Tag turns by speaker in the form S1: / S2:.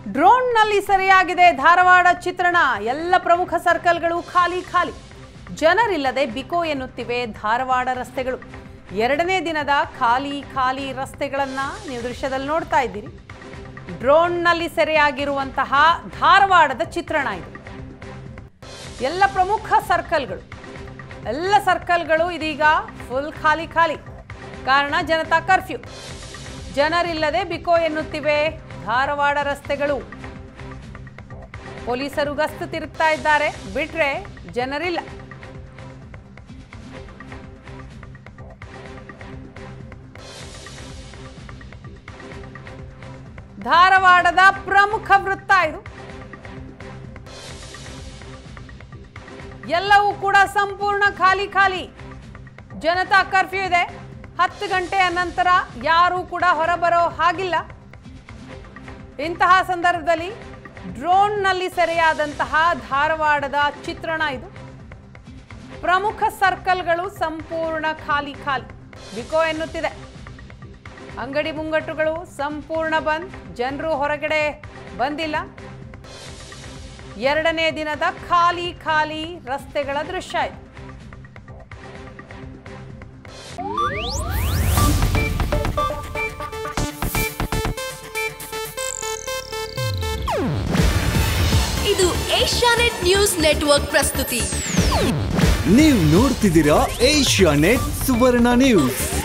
S1: ಡ್ರೋನ್ನಲ್ಲಿ ಸೆರೆಯಾಗಿದೆ ಧಾರವಾಡ ಚಿತ್ರಣ ಎಲ್ಲ ಪ್ರಮುಖ ಸರ್ಕಲ್ಗಳು ಖಾಲಿ ಖಾಲಿ ಜನರಿಲ್ಲದೆ ಬಿಕೋ ಎನ್ನುತ್ತಿವೆ ಧಾರವಾಡ ರಸ್ತೆಗಳು ಎರಡನೇ ದಿನದ ಖಾಲಿ ಖಾಲಿ ರಸ್ತೆಗಳನ್ನ ನೀವು ದೃಶ್ಯದಲ್ಲಿ ನೋಡ್ತಾ ಇದ್ದೀರಿ ಡ್ರೋನ್ನಲ್ಲಿ ಸೆರೆಯಾಗಿರುವಂತಹ ಧಾರವಾಡದ ಚಿತ್ರಣ ಇದು ಎಲ್ಲ ಪ್ರಮುಖ ಸರ್ಕಲ್ಗಳು ಎಲ್ಲ ಸರ್ಕಲ್ಗಳು ಇದೀಗ ಫುಲ್ ಖಾಲಿ ಖಾಲಿ ಕಾರಣ ಜನತಾ ಕರ್ಫ್ಯೂ ಜನರಿಲ್ಲದೆ ಬಿಕೋ ಎನ್ನುತ್ತಿವೆ ಧಾರವಾಡ ರಸ್ತೆಗಳು ಪೊಲೀಸರು ಗಸ್ತು ತಿರುಗ್ತಾ ಇದ್ದಾರೆ ಬಿಟ್ರೆ ಜನರಿಲ್ಲ ಧಾರವಾಡದ ಪ್ರಮುಖ ವೃತ್ತ ಇದು ಎಲ್ಲವೂ ಕೂಡ ಸಂಪೂರ್ಣ ಖಾಲಿ ಖಾಲಿ ಜನತಾ ಕರ್ಫ್ಯೂ ಇದೆ ಹತ್ತು ಗಂಟೆಯ ನಂತರ ಯಾರೂ ಕೂಡ ಹೊರಬರೋ ಹಾಗಿಲ್ಲ ಇಂತಹ ಸಂದರ್ಭದಲ್ಲಿ ಡ್ರೋನ್ನಲ್ಲಿ ಸೆರೆಯಾದಂತಹ ಧಾರವಾಡದ ಚಿತ್ರಣ ಇದು ಪ್ರಮುಖ ಸರ್ಕಲ್ಗಳು ಸಂಪೂರ್ಣ ಖಾಲಿ ಖಾಲಿ ಬಿಕೋ ಎನ್ನುತ್ತಿದೆ ಅಂಗಡಿ ಮುಂಗಟ್ಟುಗಳು ಸಂಪೂರ್ಣ ಬಂದ್ ಜನರು ಹೊರಗಡೆ ಬಂದಿಲ್ಲ ಎರಡನೇ ದಿನದ ಖಾಲಿ ಖಾಲಿ ರಸ್ತೆಗಳ ದೃಶ್ಯ ಇದು
S2: ಇದು ಏಷ್ಯಾನೆಟ್ ನ್ಯೂಸ್ ನೆಟ್ವರ್ಕ್ ಪ್ರಸ್ತುತಿ
S3: ನೀವು ನೋಡ್ತಿದ್ದೀರಾ ಏಷ್ಯಾ ನೆಟ್ ಸುವರ್ಣ ನ್ಯೂಸ್